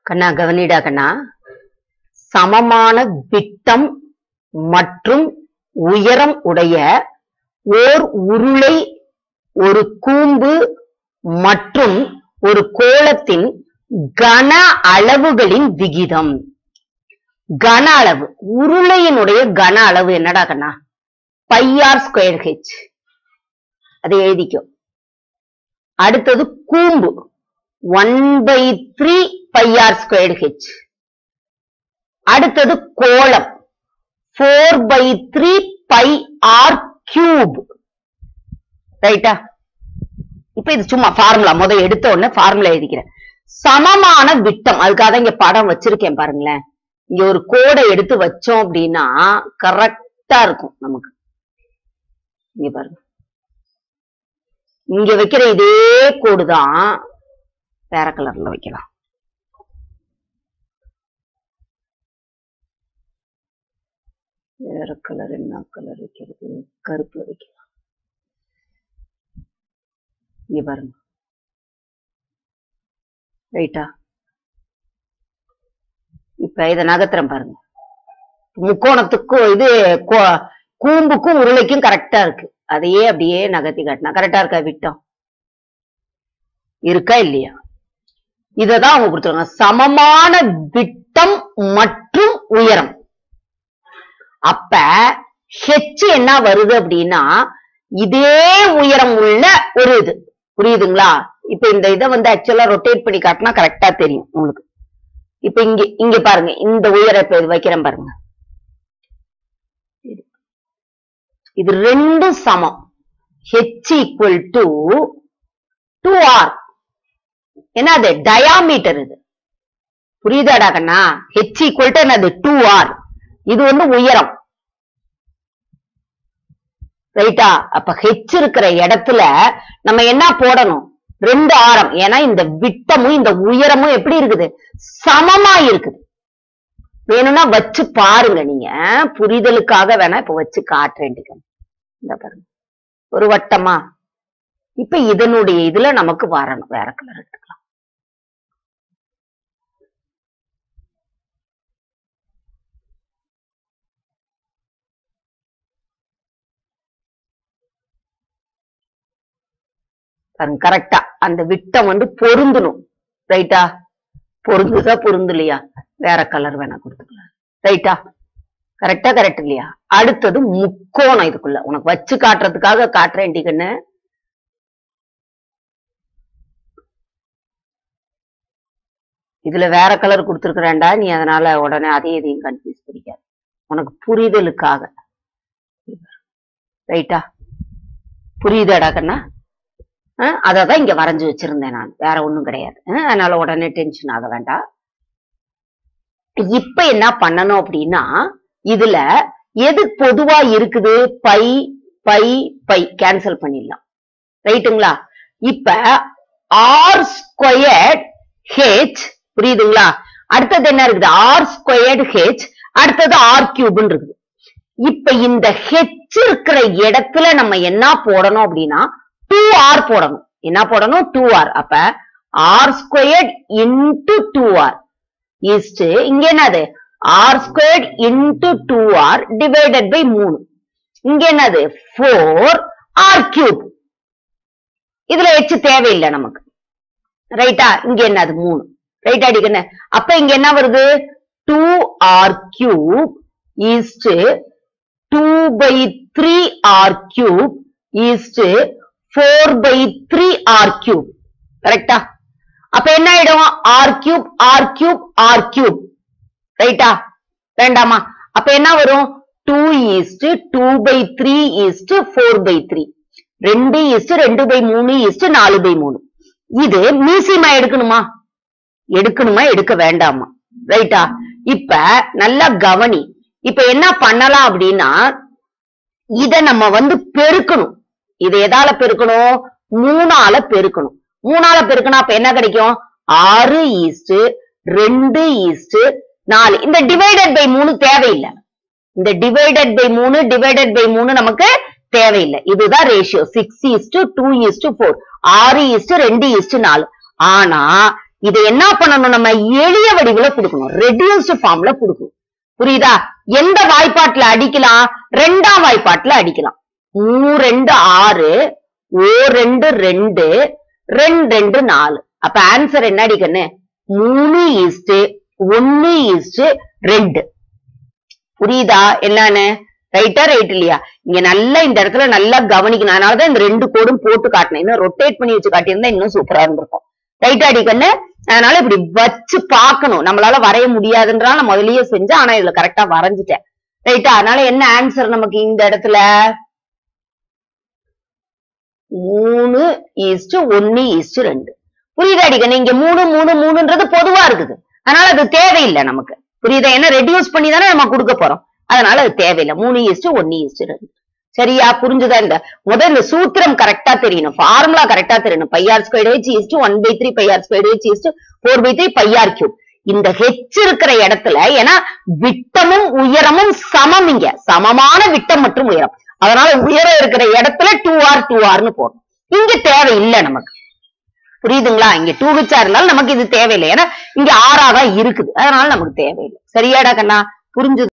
கண்ணா கவனிடா கண்ணா சமமான விட்டம் மற்றும் உயரம் உடைய ஓர் உருளை ஒரு கூம்பு மற்றும் ஒரு கோளத்தின் கன அளவுகளின் விகிதம் கன அளவு உருளையினுடைய கன அளவு என்னடா கண்ணா பையார் ஸ்கொயர் ஹெச் அதை எழுதிக்கோ அடுத்தது கூம்பு one by three pi r square H அடுத்தது கோளம் four by three pi r cube ரைட்டா இப்ப இது சும்மா ஃபார்முலா முத எடுத்த உடனே ஃபார்முலா எழுதிக்கிறேன் சமமான விட்டம் அதுக்காக தான் இங்க படம் வச்சிருக்கேன் பாருங்களேன் இங்க ஒரு கோடை எடுத்து வச்சோம் அப்படின்னா கரெக்டா இருக்கும் நமக்கு இங்க பாருங்க இங்க வைக்கிற இதே கோடு தான் வேற கலர்ல வைக்கலாம் வேற கலர் என்ன கலர் வைக்கிறது கருப்புல வைக்கலாம் இங்க பாருங்க ரைட்டா இப்ப இத நகர்த்துறேன் பாருங்க முக்கோணத்துக்கும் இது கோ- கூம்புக்கும் உருளைக்கும் கரெக்டா இருக்கு அதையே அப்படியே நகர்த்தி காட்டினா கரெக்டா இருக்கா விட்டம் இருக்கா இல்லையா இததான் அவங்க கொடுத்துருக்காங்க சமமான விட்டம் மற்றும் உயரம் அப்ப ஹெச் என்ன வருது அப்படின்னா இதே உயரம் உள்ள ஒரு இது புரியுதுங்களா இப்ப இந்த இதை வந்து ஆக்சுவலா ரொட்டேட் பண்ணி காட்டினா கரெக்டா தெரியும் உங்களுக்கு இப்ப இங்க இங்க பாருங்க இந்த உயரம் இப்ப இது வைக்கிறேன் பாருங்க இது. இது ரெண்டும் சமம் H equal to two r என்னது டயாமீட்டர் இது புரியுதாடா கண்ணா ஹெச் ஈக்குவல் டு என்னது டூ ஆர் இது வந்து உயரம் ரைட்டா அப்ப ஹெச் இருக்கிற இடத்துல நம்ம என்ன போடணும் ரெண்டு ஆரம் ஏன்னா இந்த விட்டமும் இந்த உயரமும் எப்படி இருக்குது சமமா இருக்குது வேணும்னா வச்சு பாருங்க நீங்க புரிதலுக்காக வேணா இப்ப வச்சு காட்டுறேன் இந்த பாருங்க ஒரு வட்டமா இப்ப இதனுடைய இதுல நமக்கு வரணும் வேற கலர் எடுத்துக்கலாம் பாருங்க கரெக்டா அந்த விட்டம் வந்து பொருந்தணும் ரைட்டா பொருந்துதா பொருந்தலையா வேற கலர் வேணா கொடுத்துக்கலாம் ரைட்டா கரெக்டா கரெக்ட் இல்லையா அடுத்தது முக்கோணம் இதுக்குள்ள உனக்கு வச்சு காட்டுறதுக்காக காட்டுறேன் கண்ணு இதுல வேற கலர் கொடுத்துருக்கிறேன்டா நீ அதனால உடனே அதையும் இதையும் கன்ஃபியூஸ் பண்ணிக்காத உனக்கு புரிதலுக்காக ரைட்டா புரியுதாடா கண்ணா அதை தான் இங்க வரைஞ்சு வச்சிருந்தேன் நான் வேற ஒண்ணும் கிடையாது அஹ் அதனால உடனே டென்ஷன் ஆக வேண்டாம் இப்ப என்ன பண்ணணும் அப்படின்னா இதுல எது பொதுவா இருக்குது பை பை பை கேன்சல் பண்ணிடலாம் ரைட்டுங்களா இப்ப ஆர் ஸ்கொயர்ட் ஹெச் புரியுதுங்களா அடுத்தது என்ன இருக்குது ஆர் ஸ்கொயர்ட் ஹெச் அடுத்தது ஆர் கியூப்னு இருக்குது இப்ப இந்த ஹெச் இருக்கிற இடத்துல நம்ம என்ன போடணும் அப்படின்னா டூ ஆர் போடணும் என்ன போடணும் டூ ஆர் அப்ப r squared into two r இஸ்ட் இங்க என்னது r squared into two r divided by மூணு இங்க என்னது ஃபோர் ஆர் கியூப் இதுல எச் தேவையில்லை நமக்கு ரைட்டா இங்க என்னது மூணு ரைட் அடிக்கணும் அப்ப இங்க என்ன வருது two r cube is to two by three r cube is to four by three r cube கரெக்டா அப்ப என்ன ஆயிடும் r cube r cube r cube ரைட்டா வேண்டாமா அப்ப என்ன வரும் two is to two by three is to four by three ரெண்டு ஈஸ்ட் ரெண்டு பை மூணு ஈஸ்ட் நாலு பை மூணு இது மீசியமா எடுக்கணுமா எடுக்கணுமா எடுக்க வேண்டாமா ரைட்டா இப்ப நல்லா கவனி இப்ப என்ன பண்ணலாம் அப்படின்னா இத நம்ம வந்து பெருக்கணும் இதை எதால பெருக்கணும் மூணால பெருக்கணும் மூணால பெருக்கணும் அப்ப என்ன கிடைக்கும் ஆறு ஈஸ்ட் ரெண்டு ஈஸ்ட் நாலு இந்த டிவைடட் பை மூணு தேவையில்லை இந்த டிவைடட் பை மூணு டிவைடட் பை மூணு நமக்கு தேவையில்லை இதுதான் ratio six is to two is to four ஆறு ஈஸ்ட் ரெண்டு ஈஸ்ட் நாலு ஆனா இதை என்ன பண்ணணும் நம்ம எளிய வடிவுல கொடுக்கணும் ரெடியூஸ்டு ஃபார்ம்ல கொடுக்கணும் புரியுதா எந்த வாய்ப்பாட்டுல அடிக்கலாம் ரெண்டாம் வாய்ப்பாட்டுல அடிக்கலாம் மூ ரெண்டு ஆறு ஓ ரெண்டு ரெண்டு ரெண்டு ரெண்டு நாலு அப்ப ஆன்சர் என்ன அடிக்கண்ணு மூணு ஈஸ்ட் ஒன்னு ஈஸ்ட் ரெண்டு புரியுதா என்னன்னு ரைட்டா ரைட் இல்லையா இங்க நல்லா இந்த இடத்துல நல்லா கவனிக்கணும் அதனாலதான் இந்த ரெண்டு கோடும் போட்டு காட்டினேன் இன்னும் ரொட்டேட் பண்ணி வச்சு காட்டியிருந்தா இன்னும் சூப்பரா இருந்திருக்கும் ரைட்டா அடிக்கண்ணு அதனால இப்படி வச்சு பார்க்கணும் நம்மளால வரைய முடியாதுன்றால நான் முதல்லயே செஞ்சேன் ஆனா இதுல கரெக்டா வரைஞ்சிட்டேன் ரைட்டா அதனால என்ன ஆன்சர் நமக்கு இந்த இடத்துல மூணு ஈஸ்ட் ஒன்னு ஈஸ்ட் ரெண்டு புரியுதா அடிக்கணும் இங்க மூணு மூணு மூணுன்றது பொதுவா இருக்குது அதனால அது தேவையில்லை நமக்கு புரியுதா ஏன்னா ரெடியூஸ் பண்ணி தானே நம்ம கொடுக்க போறோம் அதனால அது தேவையில்லை மூணு ஈஸ்ட் ஒன்னு ஈஸ்ட் ரெண்டு சரியா புரிஞ்சுதா இந்த முதல் இந்த சூத்திரம் கரெக்டா தெரியணும் ஃபார்முலா கரெக்டா தெரியணும் pi r square H is to one by three pi r square H is to four by three pi r cube இந்த ஹெச் இருக்கிற இடத்துல ஏன்னா விட்டமும் உயரமும் சமம் இங்க சமமான விட்டம் மற்றும் உயரம் அதனால உயரம் இருக்கிற இடத்துல டூ ஆர் டூ ஆர்னு போடணும் இங்க தேவையில்லை நமக்கு புரியுதுங்களா இங்க டூ ஹெச் இருந்தாலும் நமக்கு இது தேவையில்லை ஏன்னா இங்க ஆறா தான் இருக்குது அதனால நமக்கு தேவையில்லை சரியாடா கண்ணா புரிஞ்சு